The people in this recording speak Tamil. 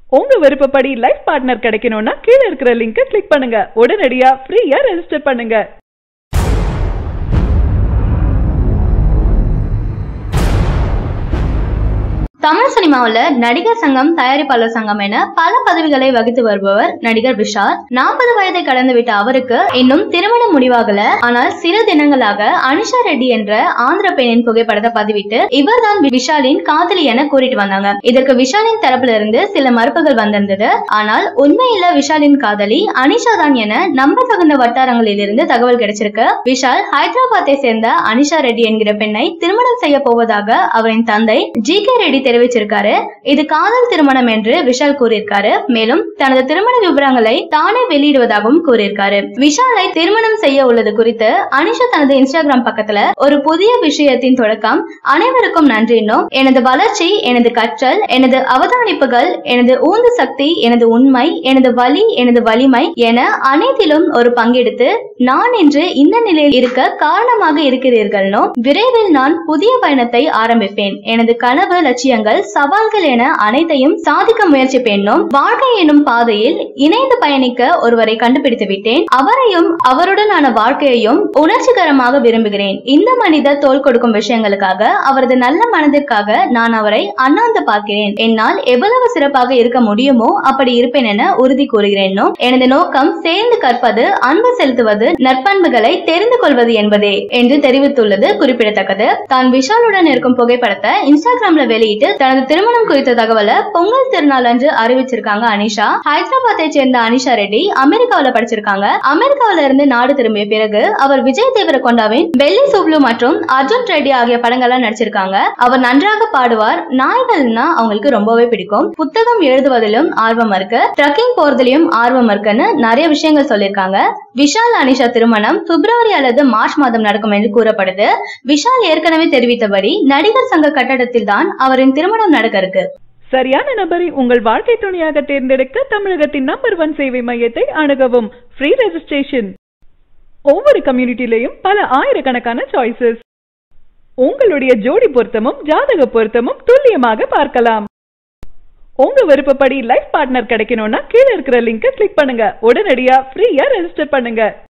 உங்க விருப்பப்படி லைஃப் பார்ட்னர் கிடைக்கணும்னா கீழ இருக்கிற லிங்கை கிளிக் பண்ணுங்க உடனடியா ஃப்ரீயா ரெஜிஸ்டர் பண்ணுங்க தமிழ் சினிமாவுல நடிகர் சங்கம் தயாரிப்பாளர் சங்கம் என பல பதவிகளை வகித்து வருபவர் நடிகர் விஷால் நாற்பது வயதை கடந்து விட்ட அவருக்கு இன்னும் திருமணம் முடிவாகல ஆனால் சில தினங்களாக அனிஷா ரெட்டி என்ற ஆந்திர பெண்ணின் புகைப்படத்தை பதிவிட்டு இவர்தான் விஷாலின் காதலி என கூறிட்டு வந்தாங்க இதற்கு விஷாலின் தரப்புல இருந்து சில மறுப்புகள் வந்திருந்தது ஆனால் உண்மையில விஷாலின் காதலி அனிஷா தான் என நம்ப தகுந்த வட்டாரங்களில் இருந்து தகவல் கிடைச்சிருக்கு விஷால் ஹைதராபாத்தை சேர்ந்த அனிஷா ரெட்டி என்கிற பெண்ணை திருமணம் செய்ய போவதாக அவரின் தந்தை ஜி கே ரெட்டி தெரிவிச்சிருக்காரு இது காதல் திருமணம் என்று விஷால் கூறியிருக்காரு மேலும் தனது திருமண விவரங்களை தானே வெளியிடுவதாகவும் கூறியிருக்காரு விஷாலை திருமணம் செய்ய உள்ளது குறித்து அனிஷா தனது இன்ஸ்டாகிராம் பக்கத்துல ஒரு புதிய விஷயத்தின் தொடக்கம் அனைவருக்கும் நன்றின்னும் எனது வளர்ச்சி எனது கற்றல் எனது அவதானிப்புகள் எனது ஊந்து சக்தி எனது உண்மை எனது வலி எனது வலிமை என அனைத்திலும் ஒரு பங்கெடுத்து நான் இன்று இந்த நிலையில் இருக்க காரணமாக இருக்கிறீர்கள்னும் விரைவில் நான் புதிய பயணத்தை ஆரம்பிப்பேன் எனது கனவு லட்சியங்கள் சவால்கள் என அனைத்தையும் சாதிக்க முயற்சிப்பேனும் வாழ்க்கை எனும் பாதையில் இணைந்து பயணிக்க ஒருவரை கண்டுபிடித்து விட்டேன் அவரையும் அவருடனான வாழ்க்கையையும் உணர்ச்சிகரமாக விரும்புகிறேன் இந்த மனிதர் தோல் கொடுக்கும் விஷயங்களுக்காக அவரது நல்ல மனதிற்காக நான் அவரை அண்ணாந்து பார்க்கிறேன் என்னால் எவ்வளவு சிறப்பாக இருக்க முடியுமோ அப்படி இருப்பேன் என உறுதி கூறுகிறேனும் எனது நோக்கம் சேர்ந்து கற்பது அன்பு செலுத்துவது நற்பண்புகளை தெரிந்து கொள்வது என்பதே என்று தெரிவித்துள்ளது குறிப்பிடத்தக்கது தான் விஷாலுடன் இருக்கும் புகைப்படத்தை இன்ஸ்டாகிராம்ல வெளியிட்டு தனது திருமணம் குறித்த தகவலை பொங்கல் திருநாள் அன்று அறிவிச்சிருக்காங்க அனிஷா ஹைதராபாத்தை சேர்ந்த அனிஷா ரெட்டி அமெரிக்காவில படிச்சிருக்காங்க அமெரிக்காவில இருந்து நாடு திரும்பிய பிறகு அவர் விஜய் தேவரகொண்டாவின் பெல்லி சுப்லு மற்றும் அர்ஜுன் ரெட்டி ஆகிய படங்கள்ல நடிச்சிருக்காங்க அவர் நன்றாக பாடுவார் நாய்கள்னா அவங்களுக்கு ரொம்பவே பிடிக்கும் புத்தகம் எழுதுவதிலும் ஆர்வம் இருக்கு ட்ரக்கிங் போறதுலயும் ஆர்வம் இருக்குன்னு நிறைய விஷயங்கள் சொல்லியிருக்காங்க விஷால் அனிஷா திருமணம் பிப்ரவரி அல்லது மார்ச் மாதம் நடக்கும் என்று கூறப்படுது விஷால் ஏற்கனவே தெரிவித்தபடி நடிகர் சங்க கட்டடத்தில் தான் அவரின் திருமணம் நடக்க இருக்கு சரியான நபரை உங்கள் வாழ்க்கை துணையாக தேர்ந்தெடுக்க தமிழகத்தின் நம்பர் ஒன் சேவை மையத்தை அணுகவும் ஃப்ரீ ரெஜிஸ்ட்ரேஷன் ஒவ்வொரு கம்யூனிட்டிலையும் பல ஆயிரக்கணக்கான சாய்ஸஸ் உங்களுடைய ஜோடி பொருத்தமும் ஜாதக பொருத்தமும் துல்லியமாக பார்க்கலாம் உங்க விருப்பப்படி லைஃப் பார்ட்னர் கிடைக்கணும்னா கீழ இருக்கிற லிங்கை கிளிக் பண்ணுங்க உடனடியா ஃப்ரீயா ரெஜிஸ்டர் பண்ணுங்க